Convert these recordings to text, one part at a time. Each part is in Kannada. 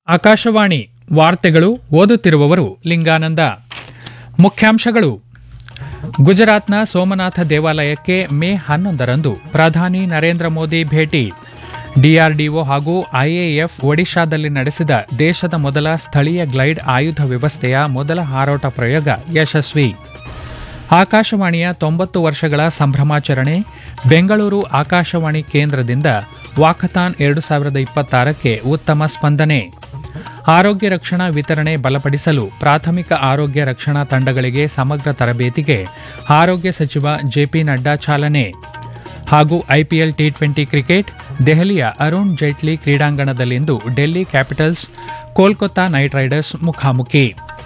ಆಕಾಶವಾಣಿ ವಾರ್ತೆಗಳು ಓದುತ್ತಿರುವವರು ಲಿಂಗಾನಂದ ಮುಖ್ಯಾಂಶಗಳು ಗುಜರಾತ್ನ ಸೋಮನಾಥ ದೇವಾಲಯಕ್ಕೆ ಮೇ ಹನ್ನೊಂದರಂದು ಪ್ರಧಾನಿ ನರೇಂದ್ರ ಮೋದಿ ಭೇಟಿ ಡಿಆರ್ಡಿಒ ಹಾಗೂ ಐಎಎಫ್ ಒಡಿಶಾದಲ್ಲಿ ನಡೆಸಿದ ದೇಶದ ಮೊದಲ ಸ್ಥಳೀಯ ಗ್ಲೈಡ್ ಆಯುಧ ವ್ಯವಸ್ಥೆಯ ಮೊದಲ ಹಾರಾಟ ಪ್ರಯೋಗ ಯಶಸ್ವಿ ಆಕಾಶವಾಣಿಯ ತೊಂಬತ್ತು ವರ್ಷಗಳ ಸಂಭ್ರಮಾಚರಣೆ ಬೆಂಗಳೂರು ಆಕಾಶವಾಣಿ ಕೇಂದ್ರದಿಂದ ವಾಕಥಾನ್ ಎರಡು ಸಾವಿರದ ಇಪ್ಪತ್ತಾರಕ್ಕೆ ಉತ್ತಮ ಸ್ಪಂದನೆ ಆರೋಗ್ಯ ರಕ್ಷಣಾ ವಿತರಣೆ ಬಲಪಡಿಸಲು ಪ್ರಾಥಮಿಕ ಆರೋಗ್ಯ ರಕ್ಷಣಾ ತಂಡಗಳಿಗೆ ಸಮಗ್ರ ತರಬೇತಿಗೆ ಆರೋಗ್ಯ ಸಚಿವ ಜೆಪಿ ನಡ್ಡಾ ಚಾಲನೆ ಹಾಗೂ ಐಪಿಎಲ್ ಟಿ ಟ್ವೆಂಟಿ ಕ್ರಿಕೆಟ್ ದೆಹಲಿಯ ಅರುಣ್ ಜೈಟ್ಲಿ ಕ್ರೀಡಾಂಗಣದಲ್ಲಿಂದು Delhi Capitals Kolkata Knight Riders ಮುಖಾಮುಖಿ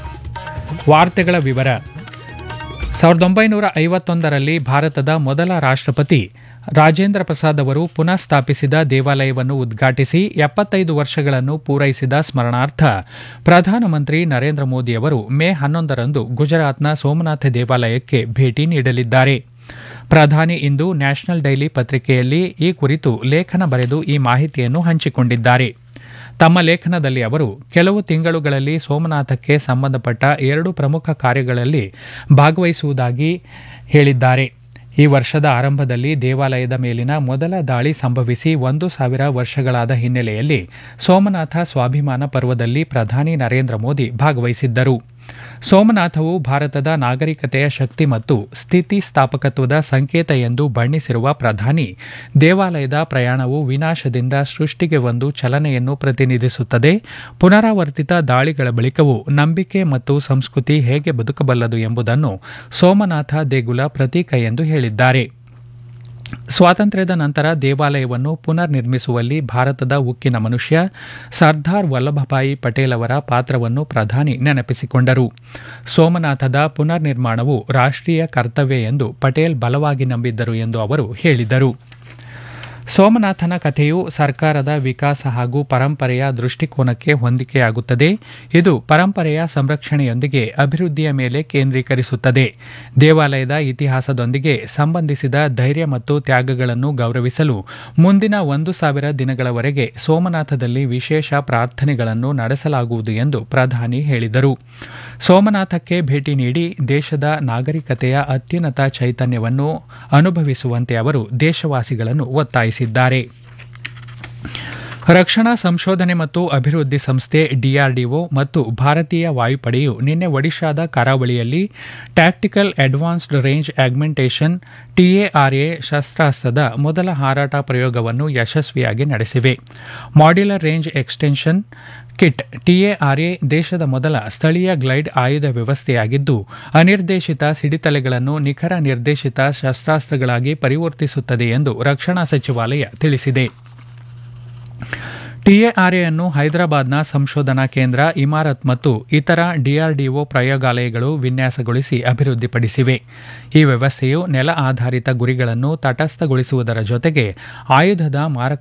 ವಾರ್ತೆಗಳ ವಿವರ ಸಾವಿರದ ಒಂಬೈನೂರ ಐವತ್ತೊಂದರಲ್ಲಿ ಭಾರತದ ಮೊದಲ ರಾಷ್ಟ್ರಪತಿ ರಾಜೇಂದ್ರ ಪ್ರಸಾದ್ ಅವರು ಪುನಃ ಸ್ಥಾಪಿಸಿದ ದೇವಾಲಯವನ್ನು ಉದ್ಘಾಟಿಸಿ ಎಪ್ಪತ್ತೈದು ವರ್ಷಗಳನ್ನು ಪೂರೈಸಿದ ಸ್ಮರಣಾರ್ಥ ಪ್ರಧಾನಮಂತ್ರಿ ನರೇಂದ್ರ ಮೋದಿ ಅವರು ಮೇ ಹನ್ನೊಂದರಂದು ಗುಜರಾತ್ನ ಸೋಮನಾಥ ದೇವಾಲಯಕ್ಕೆ ಭೇಟಿ ನೀಡಲಿದ್ದಾರೆ ಪ್ರಧಾನಿ ಇಂದು ನ್ಯಾಷನಲ್ ಡೈಲಿ ಪತ್ರಿಕೆಯಲ್ಲಿ ಈ ಕುರಿತು ಲೇಖನ ಬರೆದು ಈ ಮಾಹಿತಿಯನ್ನು ಹಂಚಿಕೊಂಡಿದ್ದಾರೆ ತಮ್ಮ ಲೇಖನದಲ್ಲಿ ಅವರು ಕೆಲವು ತಿಂಗಳುಗಳಲ್ಲಿ ಸೋಮನಾಥಕ್ಕೆ ಸಂಬಂಧಪಟ್ಟ ಎರಡು ಪ್ರಮುಖ ಕಾರ್ಯಗಳಲ್ಲಿ ಭಾಗವಹಿಸುವುದಾಗಿ ಹೇಳಿದ್ದಾರೆ ಈ ವರ್ಷದ ಆರಂಭದಲ್ಲಿ ದೇವಾಲಯದ ಮೇಲಿನ ಮೊದಲ ದಾಳಿ ಸಂಭವಿಸಿ ಒಂದು ಸಾವಿರ ವರ್ಷಗಳಾದ ಹಿನ್ನೆಲೆಯಲ್ಲಿ ಸೋಮನಾಥ ಸ್ವಾಭಿಮಾನ ಪರ್ವದಲ್ಲಿ ಪ್ರಧಾನಿ ನರೇಂದ್ರ ಮೋದಿ ಭಾಗವಹಿಸಿದ್ದರು ಸೋಮನಾಥವು ಭಾರತದ ನಾಗರಿಕತೆಯ ಶಕ್ತಿ ಮತ್ತು ಸ್ಥಿತಿಸ್ಥಾಪಕತ್ವದ ಸಂಕೇತ ಎಂದು ಬಣ್ಣಿಸಿರುವ ಪ್ರಧಾನಿ ದೇವಾಲಯದ ಪ್ರಯಾಣವು ವಿನಾಶದಿಂದ ಸೃಷ್ಟಿಗೆ ಒಂದು ಚಲನೆಯನ್ನು ಪ್ರತಿನಿಧಿಸುತ್ತದೆ ಪುನರಾವರ್ತಿತ ದಾಳಿಗಳ ಬಳಿಕವೂ ನಂಬಿಕೆ ಮತ್ತು ಸಂಸ್ಕೃತಿ ಹೇಗೆ ಬದುಕಬಲ್ಲದು ಎಂಬುದನ್ನು ಸೋಮನಾಥ ದೇಗುಲ ಪ್ರತೀಕ ಎಂದು ಹೇಳಿದ್ದಾರೆ ಸ್ವಾತಂತ್ರ್ಯದ ನಂತರ ದೇವಾಲಯವನ್ನು ಪುನರ್ ನಿರ್ಮಿಸುವಲ್ಲಿ ಭಾರತದ ಉಕ್ಕಿನ ಮನುಷ್ಯ ಸರ್ದಾರ್ ವಲ್ಲಭಭಾಯಿ ಪಟೇಲ್ ಅವರ ಪಾತ್ರವನ್ನು ಪ್ರಧಾನಿ ನೆನಪಿಸಿಕೊಂಡರು ಸೋಮನಾಥದ ಪುನರ್ ನಿರ್ಮಾಣವು ರಾಷ್ಟ್ರೀಯ ಕರ್ತವ್ಯ ಎಂದು ಪಟೇಲ್ ಬಲವಾಗಿ ನಂಬಿದ್ದರು ಎಂದು ಅವರು ಹೇಳಿದರು ಸೋಮನಾಥನ ಕಥೆಯು ಸರ್ಕಾರದ ವಿಕಾಸ ಹಾಗೂ ಪರಂಪರೆಯ ದೃಷ್ಟಿಕೋನಕ್ಕೆ ಹೊಂದಿಕೆಯಾಗುತ್ತದೆ ಇದು ಪರಂಪರೆಯ ಸಂರಕ್ಷಣೆಯೊಂದಿಗೆ ಅಭಿವೃದ್ಧಿಯ ಮೇಲೆ ಕೇಂದ್ರೀಕರಿಸುತ್ತದೆ ದೇವಾಲಯದ ಇತಿಹಾಸದೊಂದಿಗೆ ಸಂಬಂಧಿಸಿದ ಧೈರ್ಯ ಮತ್ತು ತ್ಯಾಗಗಳನ್ನು ಗೌರವಿಸಲು ಮುಂದಿನ ಒಂದು ಸಾವಿರ ದಿನಗಳವರೆಗೆ ಸೋಮನಾಥದಲ್ಲಿ ವಿಶೇಷ ಪ್ರಾರ್ಥನೆಗಳನ್ನು ನಡೆಸಲಾಗುವುದು ಎಂದು ಪ್ರಧಾನಿ ಹೇಳಿದರು ಸೋಮನಾಥಕ್ಕೆ ಭೇಟಿ ನೀಡಿ ದೇಶದ ನಾಗರಿಕತೆಯ ಅತ್ಯುನ್ನತ ಚೈತನ್ಯವನ್ನು ಅನುಭವಿಸುವಂತೆ ಅವರು ದೇಶವಾಸಿಗಳನ್ನು ಒತ್ತಾಯಿಸಿದ್ದಾರೆ ರಕ್ಷಣಾ ಸಂಶೋಧನೆ ಮತ್ತು ಅಭಿವೃದ್ಧಿ ಸಂಸ್ಥೆ ಡಿಆರ್ಡಿಒ ಮತ್ತು ಭಾರತೀಯ ವಾಯುಪಡೆಯು ನಿನ್ನೆ ಒಡಿಶಾದ ಕರಾವಳಿಯಲ್ಲಿ tactical advanced range augmentation TARA ಶಸ್ತ್ರಾಸ್ತ್ರದ ಮೊದಲ ಹಾರಾಟ ಪ್ರಯೋಗವನ್ನು ಯಶಸ್ವಿಯಾಗಿ ನಡೆಸಿವೆ modular range extension kit TARA ದೇಶದ ಮೊದಲ ಸ್ಥಳೀಯ ಗ್ಲೈಡ್ ಆಯುಧ ವ್ಯವಸ್ಥೆಯಾಗಿದ್ದು ಅನಿರ್ದೇಶಿತ ಸಿಡಿತಲೆಗಳನ್ನು ನಿಖರ ನಿರ್ದೇಶಿತ ಶಸ್ತ್ರಾಸ್ತ್ರಗಳಾಗಿ ಪರಿವರ್ತಿಸುತ್ತದೆ ಎಂದು ರಕ್ಷಣಾ ಸಚಿವಾಲಯ ತಿಳಿಸಿದೆ ಟಿಎಆರ್ಎ ಅನ್ನು ಹೈದರಾಬಾದ್ನ ಸಂಶೋಧನಾ ಕೇಂದ್ರ ಇಮಾರತ್ ಮತ್ತು ಇತರ ಡಿಆರ್ಡಿಒ ಪ್ರಯೋಗಾಲಯಗಳು ವಿನ್ಯಾಸಗೊಳಿಸಿ ಅಭಿವೃದ್ಧಿಪಡಿಸಿವೆ ಈ ವ್ಯವಸ್ಥೆಯು ನೆಲ ಆಧಾರಿತ ಗುರಿಗಳನ್ನು ತಟಸ್ಥಗೊಳಿಸುವುದರ ಜೊತೆಗೆ ಆಯುಧದ ಮಾರಕ